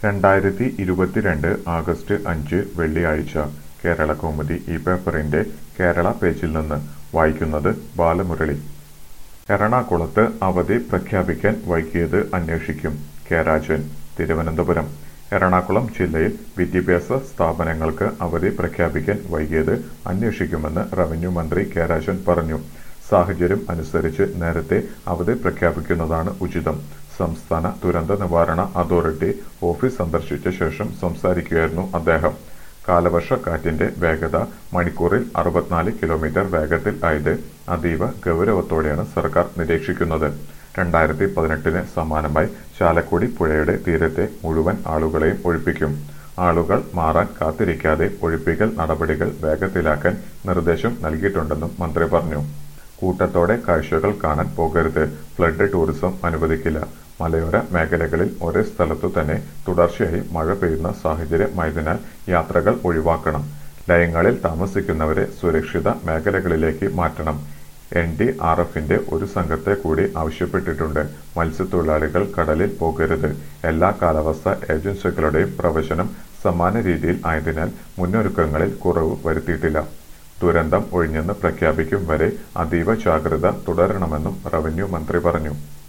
രണ്ടായിരത്തി ഇരുപത്തിരണ്ട് ആഗസ്റ്റ് അഞ്ച് വെള്ളിയാഴ്ച കേരളകൗമുദി ഈ പേപ്പറിന്റെ കേരള പേജിൽ നിന്ന് വായിക്കുന്നത് ബാലമുരളി എറണാകുളത്ത് അവധി പ്രഖ്യാപിക്കാൻ വൈകിയത് അന്വേഷിക്കും കെ രാജൻ തിരുവനന്തപുരം എറണാകുളം ജില്ലയിൽ വിദ്യാഭ്യാസ സ്ഥാപനങ്ങൾക്ക് അവധി പ്രഖ്യാപിക്കാൻ വൈകിയത് അന്വേഷിക്കുമെന്ന് റവന്യൂ മന്ത്രി കെ രാജൻ പറഞ്ഞു സാഹചര്യം അനുസരിച്ച് നേരത്തെ അവധി പ്രഖ്യാപിക്കുന്നതാണ് ഉചിതം സംസ്ഥാന ദുരന്ത നിവാരണ അതോറിറ്റി ഓഫീസ് സന്ദർശിച്ച ശേഷം സംസാരിക്കുകയായിരുന്നു അദ്ദേഹം കാലവർഷക്കാറ്റിന്റെ വേഗത മണിക്കൂറിൽ അറുപത്തിനാല് കിലോമീറ്റർ വേഗത്തിൽ ആയത് അതീവ ഗൗരവത്തോടെയാണ് സർക്കാർ നിരീക്ഷിക്കുന്നത് രണ്ടായിരത്തി പതിനെട്ടിന് സമാനമായി ചാലക്കുടി പുഴയുടെ തീരത്തെ മുഴുവൻ ആളുകളെയും ഒഴിപ്പിക്കും ആളുകൾ മാറാൻ കാത്തിരിക്കാതെ ഒഴിപ്പിക്കൽ നടപടികൾ വേഗത്തിലാക്കാൻ നിർദ്ദേശം നൽകിയിട്ടുണ്ടെന്നും മന്ത്രി പറഞ്ഞു കൂട്ടത്തോടെ കാഴ്ചകൾ കാണാൻ പോകരുത് ഫ്ലഡ് ടൂറിസം അനുവദിക്കില്ല മലയോര മേഖലകളിൽ ഒരേ സ്ഥലത്തു തന്നെ തുടർച്ചയായി മഴ പെയ്യുന്ന സാഹചര്യമായതിനാൽ യാത്രകൾ ഒഴിവാക്കണം ലയങ്ങളിൽ താമസിക്കുന്നവരെ സുരക്ഷിത മേഖലകളിലേക്ക് മാറ്റണം എൻ ഡി ആർ എഫിന്റെ ഒരു സംഘത്തെ കൂടി ആവശ്യപ്പെട്ടിട്ടുണ്ട് മത്സ്യത്തൊഴിലാളികൾ കടലിൽ പോകരുത് എല്ലാ കാലാവസ്ഥാ ഏജൻസികളുടെയും പ്രവചനം സമാന രീതിയിൽ ആയതിനാൽ മുന്നൊരുക്കങ്ങളിൽ കുറവ് വരുത്തിയിട്ടില്ല ദുരന്തം ഒഴിഞ്ഞെന്ന് പ്രഖ്യാപിക്കും വരെ അതീവ ജാഗ്രത തുടരണമെന്നും റവന്യൂ മന്ത്രി പറഞ്ഞു